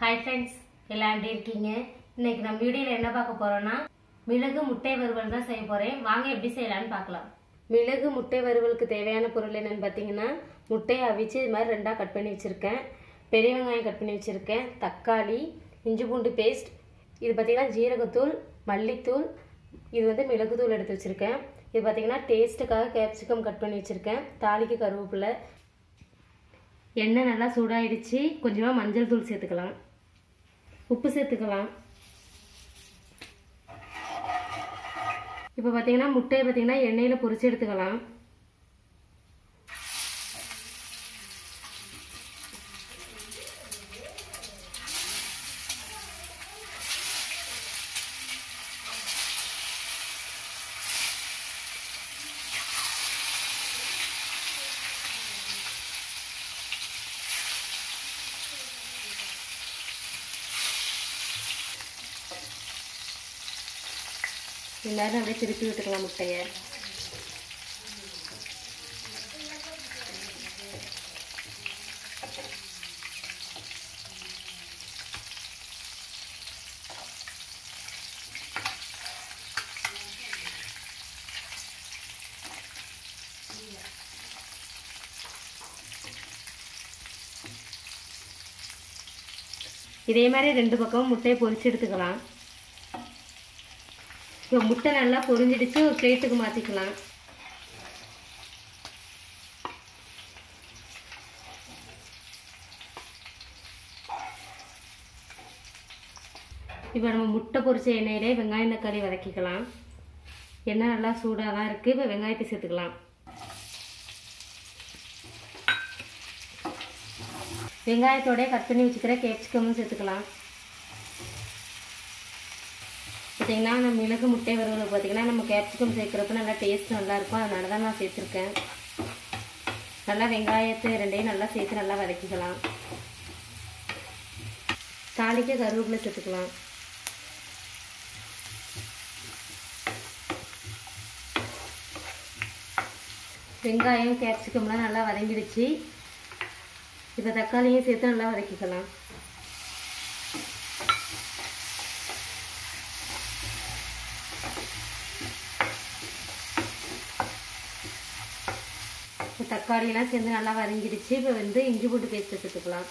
hi friends எல்லாம் எப்படி இருக்கீங்க இன்னைக்கு நம்ம வீடியோவில் என்ன பார்க்க போறோம்னா மிளகு முட்டை வறுவல் தான் செய்ய போறேன் வாங்க எப்படி செய்யலாம்னு பார்க்கலாம் மிளகு முட்டை வறுவலுக்கு தேவையான பொருள் என்னன்னு பார்த்தீங்கன்னா முட்டையை அவிச்சு இது மாதிரி ரெண்டாக கட் பண்ணி வச்சுருக்கேன் பெரிய வெங்காயம் கட் பண்ணி வச்சுருக்கேன் தக்காளி இஞ்சி பூண்டு பேஸ்ட் இது பார்த்தீங்கன்னா ஜீரகத்தூள் மல்லித்தூள் இது வந்து மிளகுத்தூள் எடுத்து வச்சுருக்கேன் இது பார்த்தீங்கன்னா டேஸ்ட்டுக்காக கேப்சிகம் கட் பண்ணி வச்சுருக்கேன் தாளிக்கு கருவேப்பிலை எண்ணெய் நல்லா சூடாயிடுச்சு கொஞ்சமாக மஞ்சள் தூள் சேர்த்துக்கலாம் உப்பு சேர்த்துக்கலாம் இப்போ பார்த்தீங்கன்னா முட்டையை பார்த்தீங்கன்னா எண்ணெயில் பொரிச்சு எடுத்துக்கலாம் எல்லாரும் அப்படியே திருப்பி விட்டுக்கலாம் முட்டையை இதே மாதிரி ரெண்டு பக்கமும் முட்டையை பொரிச்சு எடுத்துக்கலாம் இப்போ முட்டை நல்லா பொரிஞ்சிடுச்சு ஒரு பிளேட்டுக்கு மாற்றிக்கலாம் இப்போ நம்ம முட்டை பொரிச்ச எண்ணெயிலே வெங்காயம் தக்காளி வதக்கிக்கலாம் எண்ணெய் நல்லா சூடாக தான் இருக்குது இப்போ வெங்காயத்தை சேர்த்துக்கலாம் வெங்காயத்தோடய கட் பண்ணி வச்சுக்கிற கேப்சிகமும் சேர்த்துக்கலாம் பார்த்தீங்கன்னா நம்ம மிளகு முட்டை வறுவல் பார்த்தீங்கன்னா நம்ம கேப்சிகம் சேர்க்குறப்ப நல்லா டேஸ்ட் நல்லாயிருக்கும் அதனால தான் நான் சேர்த்துருக்கேன் நல்லா வெங்காயத்தை ரெண்டையும் நல்லா சேர்த்து நல்லா வதக்கிக்கலாம் தாளிக்க கருவேப்பிலை சேர்த்துக்கலாம் வெங்காயம் கேப்சிகம்லாம் நல்லா வதங்கிடுச்சு இப்போ தக்காளியும் சேர்த்து நல்லா வதக்கிக்கலாம் தக்காளியெல்லாம் சேர்ந்து நல்லா வதங்கிடுச்சு இப்போ வந்து இஞ்சி பூண்டு பேஸ்ட் சேர்த்துக்கலாம்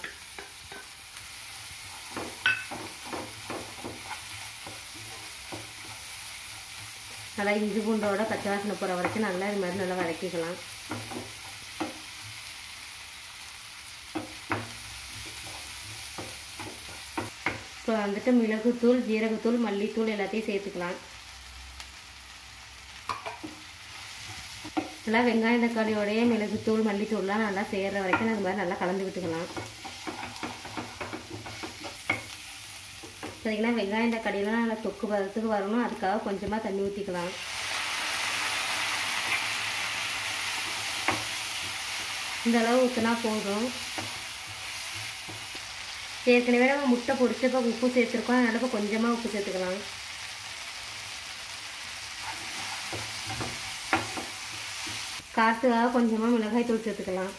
நல்லா இஞ்சி பூண்டோட பச்சை வாசனை போகிற வரைக்கும் நல்லா இது மாதிரி நல்லா வதக்கிக்கலாம் இப்போ வந்துட்டு மிளகுத்தூள் ஜீரகத்தூள் மல்லித்தூள் எல்லாத்தையும் சேர்த்துக்கலாம் நல்லா வெங்காயம் தக்காளியோடைய மிளகுத்தூள் மல்லித்தூள்லாம் நல்லா சேர்கிற வரைக்கும் அது மாதிரி நல்லா கலந்து விட்டுக்கலாம் பார்த்தீங்கன்னா வெங்காயம் தக்காளியெல்லாம் நல்லா தொக்கு பதத்துக்கு வரணும் அதுக்காக கொஞ்சமாக தண்ணி ஊற்றிக்கலாம் இந்த அளவு ஊற்றினா போதும் ஏற்கனவே நம்ம முட்டை பொடிச்சப்போ உப்பு சேர்த்துருக்கோம் அதனால இப்போ கொஞ்சமாக உப்பு சேர்த்துக்கலாம் காற்றுக்காக கொஞ்சமாக மிளகாய் தூள் சேர்த்துக்கலாம்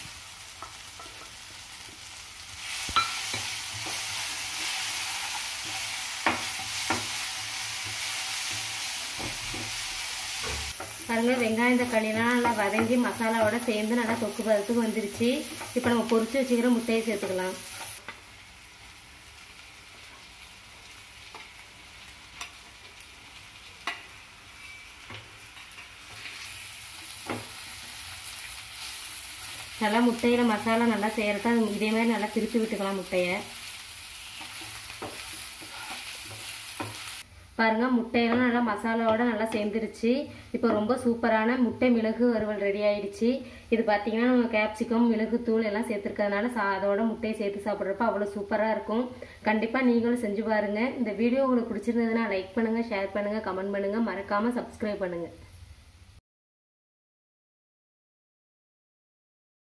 பாருங்க வெங்காயம் தக்காளிலாம் நல்லா வதங்கி மசாலாவோட சேர்ந்து நல்லா தொக்கு பதத்துக்கு வந்துருச்சு இப்போ நம்ம பொரிச்சு வச்சுக்கிற முட்டையை சேர்த்துக்கலாம் நல்லா முட்டையில் மசாலா நல்லா செய்கிறதா இதே மாதிரி நல்லா திருப்பி விட்டுக்கலாம் முட்டையை பாருங்க முட்டையெல்லாம் நல்லா மசாலாவோட நல்லா சேர்ந்துருச்சு இப்போ ரொம்ப சூப்பரான முட்டை மிளகு வறுவல் ரெடி ஆயிடுச்சு இது பார்த்தீங்கன்னா நம்ம கேப்சிகம் மிளகு தூள் எல்லாம் சேர்த்துருக்கிறதுனால சா அதோட முட்டையை சேர்த்து சாப்பிட்றப்ப அவ்வளோ சூப்பராக இருக்கும் கண்டிப்பாக நீங்களும் செஞ்சு பாருங்கள் இந்த வீடியோ உங்களுக்கு பிடிச்சிருந்ததுன்னா லைக் பண்ணுங்கள் ஷேர் பண்ணுங்கள் கமெண்ட் பண்ணுங்கள் மறக்காமல் சப்ஸ்கிரைப் பண்ணுங்கள்